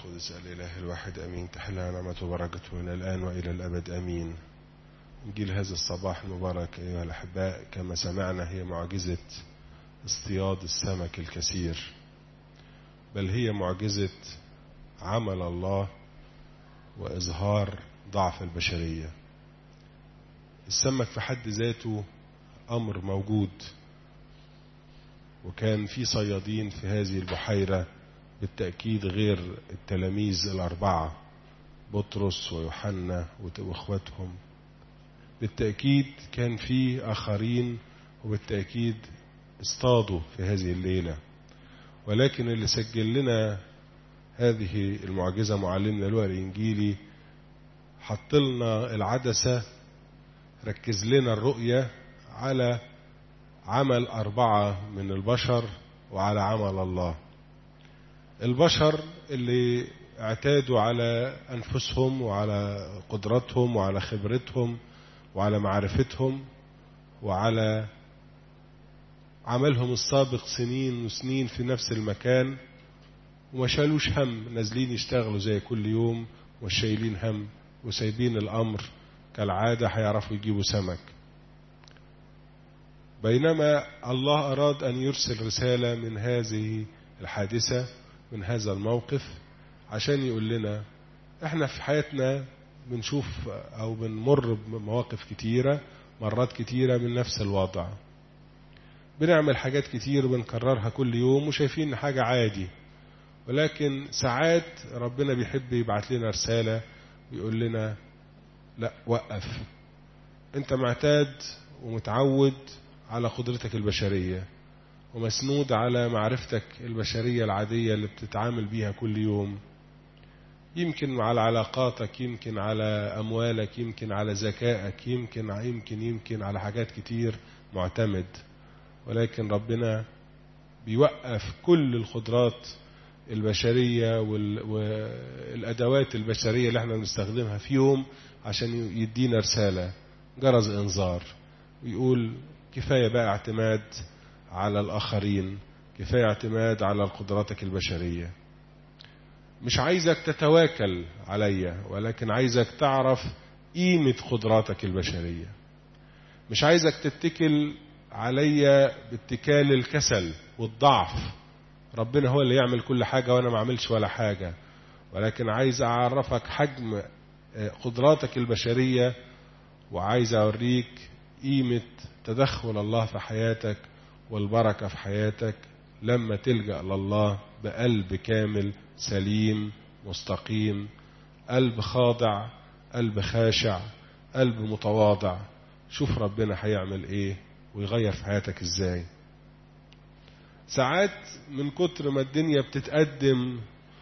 القدس الإله الواحد أمين تحلها نعمة وبركته من الآن وإلى الأبد أمين إنجيل هذا الصباح المبارك أيها الأحباء كما سمعنا هي معجزة اصطياد السمك الكثير بل هي معجزة عمل الله وإظهار ضعف البشرية السمك في حد ذاته أمر موجود وكان في صيادين في هذه البحيرة بالتأكيد غير التلاميذ الأربعة بطرس ويوحنا وإخواتهم بالتأكيد كان في آخرين وبالتأكيد اصطادوا في هذه الليلة ولكن اللي سجل لنا هذه المعجزة معلمنا لوقا الإنجيلي حط لنا العدسة ركز لنا الرؤية على عمل أربعة من البشر وعلى عمل الله البشر اللي اعتادوا على أنفسهم وعلى قدرتهم وعلى خبرتهم وعلى معرفتهم وعلى عملهم السابق سنين وسنين في نفس المكان وما شالوش هم نازلين يشتغلوا زي كل يوم مش شايلين هم وسايبين الأمر كالعادة هيعرفوا يجيبوا سمك بينما الله أراد أن يرسل رسالة من هذه الحادثة من هذا الموقف عشان يقول لنا احنا في حياتنا بنشوف أو بنمر بمواقف كتيرة مرات كتيرة من نفس الوضع بنعمل حاجات كتير وبنكررها كل يوم وشايفين حاجة عادي ولكن ساعات ربنا بيحب يبعت لنا رسالة ويقول لنا لا وقف انت معتاد ومتعود على قدرتك البشرية ومسنود على معرفتك البشرية العادية اللي بتتعامل بيها كل يوم يمكن على علاقاتك يمكن على أموالك يمكن على ذكائك يمكن يمكن يمكن على حاجات كتير معتمد ولكن ربنا بيوقف كل القدرات البشرية والأدوات البشرية اللي احنا بنستخدمها في يوم عشان يدينا رسالة جرس إنذار ويقول كفاية بقى اعتماد على الآخرين كفاية اعتماد على قدراتك البشرية مش عايزك تتواكل عليا ولكن عايزك تعرف قيمة قدراتك البشرية مش عايزك تتكل عليا باتكال الكسل والضعف ربنا هو اللي يعمل كل حاجة وأنا ما أعملش ولا حاجة ولكن عايز أعرفك حجم قدراتك البشرية وعايز أوريك قيمة تدخل الله في حياتك والبركة في حياتك لما تلجأ لله بقلب كامل سليم مستقيم قلب خاضع قلب خاشع قلب متواضع شوف ربنا هيعمل ايه ويغير في حياتك ازاي ساعات من كتر ما الدنيا بتتقدم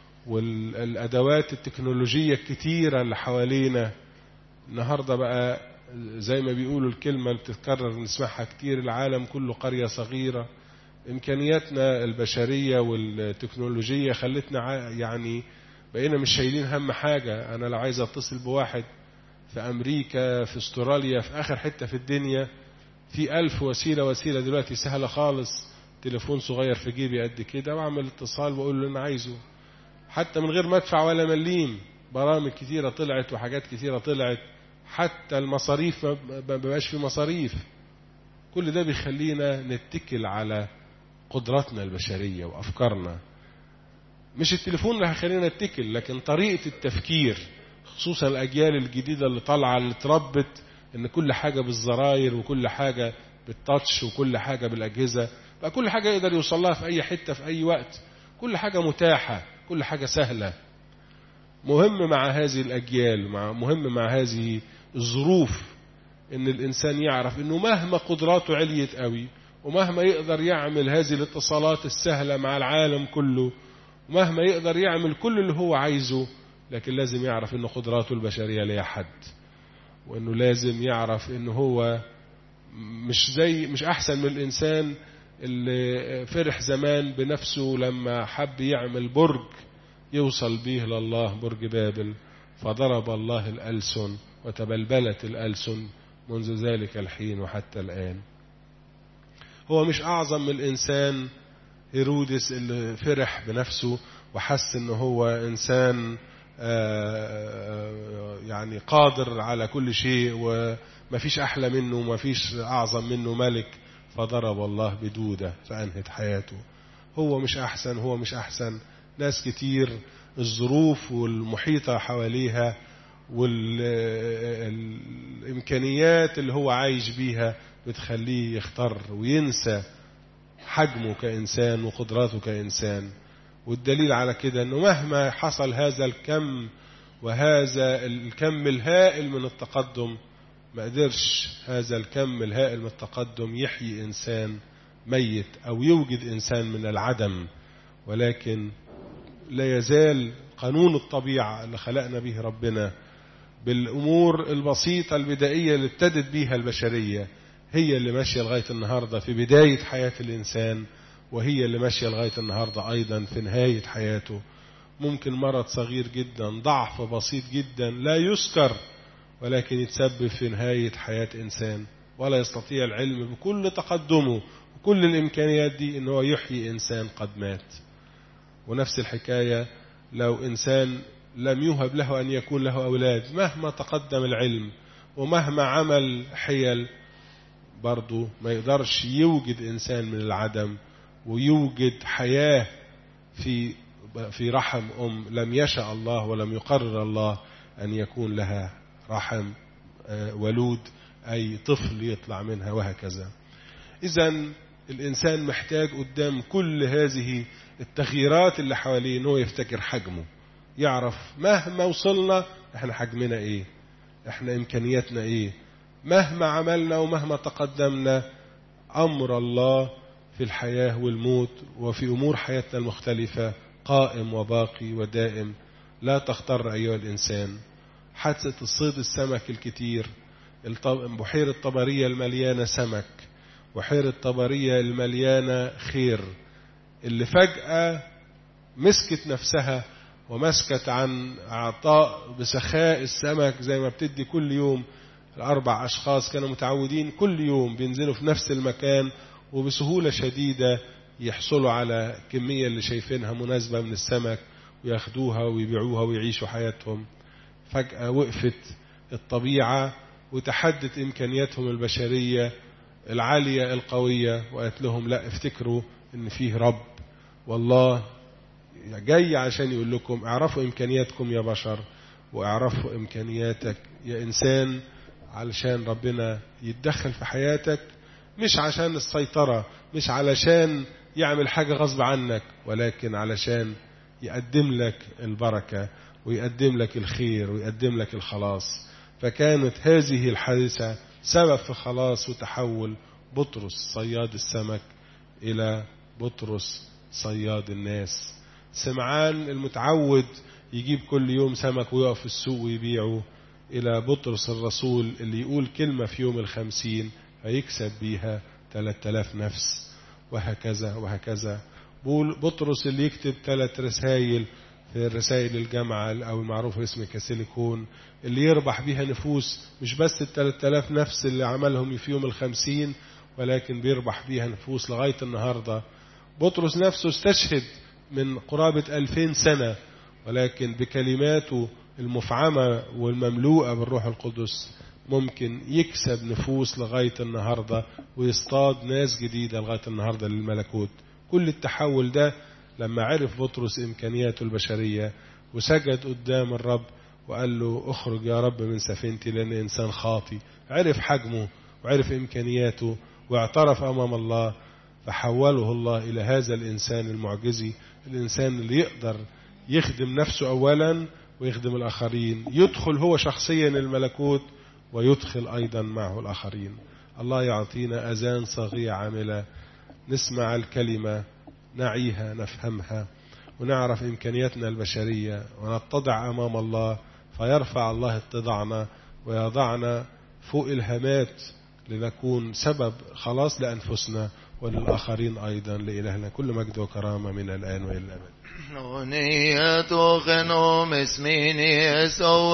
والادوات التكنولوجيه الكتيره اللي حوالينا النهارده بقى زي ما بيقولوا الكلمه اللي بتتكرر نسمعها كتير العالم كله قريه صغيره امكانياتنا البشريه والتكنولوجيه خلتنا يعني بقينا مش شايلين هم حاجه انا لو عايز اتصل بواحد في امريكا في استراليا في اخر حته في الدنيا في ألف وسيله وسيله دلوقتي سهله خالص تليفون صغير في جيبي قد كده واعمل اتصال واقول له اللي انا عايزه حتى من غير ما ادفع ولا مليم برامج كتيره طلعت وحاجات كتيره طلعت حتى المصاريف ما بقاش في مصاريف كل ده بيخلينا نتكل على قدراتنا البشريه وافكارنا مش التليفون اللي هيخلينا نتكل لكن طريقه التفكير خصوصا الاجيال الجديده اللي طالعه اللي اتربت ان كل حاجه بالزراير وكل حاجه بالتاتش وكل حاجه بالاجهزه بقى كل حاجه يقدر يوصل لها في اي حته في اي وقت كل حاجه متاحه كل حاجه سهله مهم مع هذه الاجيال مع مهم مع هذه الظروف ان الانسان يعرف انه مهما قدراته عليت قوي ومهما يقدر يعمل هذه الاتصالات السهله مع العالم كله ومهما يقدر يعمل كل اللي هو عايزه لكن لازم يعرف ان قدراته البشريه ليها حد وانه لازم يعرف ان هو مش زي مش احسن من الانسان اللي فرح زمان بنفسه لما حب يعمل برج يوصل به لله برج بابل فضرب الله الألسن وتبلبلت الألسن منذ ذلك الحين وحتى الآن هو مش أعظم من الإنسان هيرودس اللي فرح بنفسه وحس ان هو انسان يعني قادر على كل شيء ومفيش احلى منه ومفيش اعظم منه ملك فضرب الله بدودة فانهت حياته هو مش احسن هو مش احسن ناس كتير الظروف والمحيطة حواليها والامكانيات اللي هو عايش بيها بتخليه يختار وينسى حجمه كإنسان وقدراته كإنسان والدليل على كده أنه مهما حصل هذا الكم وهذا الكم الهائل من التقدم ما قدرش هذا الكم الهائل من التقدم يحيي إنسان ميت أو يوجد إنسان من العدم ولكن لا يزال قانون الطبيعة اللي خلقنا به ربنا بالأمور البسيطة البدائية اللي ابتدت بيها البشرية هي اللي ماشية لغاية النهاردة في بداية حياة الإنسان وهي اللي ماشية لغاية النهاردة أيضا في نهاية حياته ممكن مرض صغير جدا ضعف بسيط جدا لا يذكر ولكن يتسبب في نهاية حياة إنسان ولا يستطيع العلم بكل تقدمه وكل الإمكانيات دي إن هو يحيي إنسان قد مات ونفس الحكاية لو إنسان لم يهب له أن يكون له أولاد مهما تقدم العلم ومهما عمل حيل برضه ما يقدرش يوجد إنسان من العدم ويوجد حياة في في رحم أم لم يشاء الله ولم يقرر الله أن يكون لها رحم ولود أي طفل يطلع منها وهكذا إذا الإنسان محتاج قدام كل هذه التغييرات اللي حواليه إن هو يفتكر حجمه يعرف مهما وصلنا احنا حجمنا ايه احنا امكانياتنا ايه مهما عملنا ومهما تقدمنا امر الله في الحياة والموت وفي امور حياتنا المختلفة قائم وباقي ودائم لا تختار ايها الانسان حادثة الصيد السمك الكتير بحيرة طبرية المليانة سمك بحيرة طبرية المليانة خير اللي فجأة مسكت نفسها ومسكت عن عطاء بسخاء السمك زي ما بتدي كل يوم الأربع أشخاص كانوا متعودين كل يوم بينزلوا في نفس المكان وبسهولة شديدة يحصلوا على كمية اللي شايفينها مناسبة من السمك وياخدوها ويبيعوها ويعيشوا حياتهم فجأة وقفت الطبيعة وتحدت إمكانياتهم البشرية العالية القوية وقالت لهم لا افتكروا إن فيه رب والله جاي عشان يقول لكم اعرفوا إمكانياتكم يا بشر واعرفوا إمكانياتك يا إنسان علشان ربنا يتدخل في حياتك مش عشان السيطرة مش علشان يعمل حاجة غصب عنك ولكن علشان يقدم لك البركة ويقدم لك الخير ويقدم لك الخلاص فكانت هذه الحادثة سبب في خلاص وتحول بطرس صياد السمك إلى بطرس صياد الناس سمعان المتعود يجيب كل يوم سمك ويقف في السوق ويبيعه إلى بطرس الرسول اللي يقول كلمة في يوم الخمسين فيكسب بيها 3000 نفس وهكذا وهكذا بطرس اللي يكتب ثلاث رسائل في رسائل الجامعة أو المعروف اسم كاسيليكون اللي يربح بيها نفوس مش بس الثلاث آلاف نفس اللي عملهم في يوم الخمسين ولكن بيربح بيها نفوس لغاية النهاردة بطرس نفسه استشهد من قرابة ألفين سنة ولكن بكلماته المفعمة والمملوءة بالروح القدس ممكن يكسب نفوس لغاية النهاردة ويصطاد ناس جديدة لغاية النهاردة للملكوت كل التحول ده لما عرف بطرس إمكانياته البشرية وسجد قدام الرب وقال له اخرج يا رب من سفينتي لأن إنسان خاطي عرف حجمه وعرف إمكانياته واعترف أمام الله فحوله الله إلى هذا الإنسان المعجزي الإنسان اللي يقدر يخدم نفسه أولا ويخدم الآخرين يدخل هو شخصيا الملكوت ويدخل أيضا معه الآخرين الله يعطينا أذان صغيرة عاملة نسمع الكلمة نعيها نفهمها ونعرف إمكانياتنا البشرية ونتضع أمام الله فيرفع الله اتضاعنا ويضعنا فوق الهامات لنكون سبب خلاص لأنفسنا وللآخرين أيضا لإلهنا كل مجد وكرامة من الآن وإلى الأبد نونية خنوم اسميني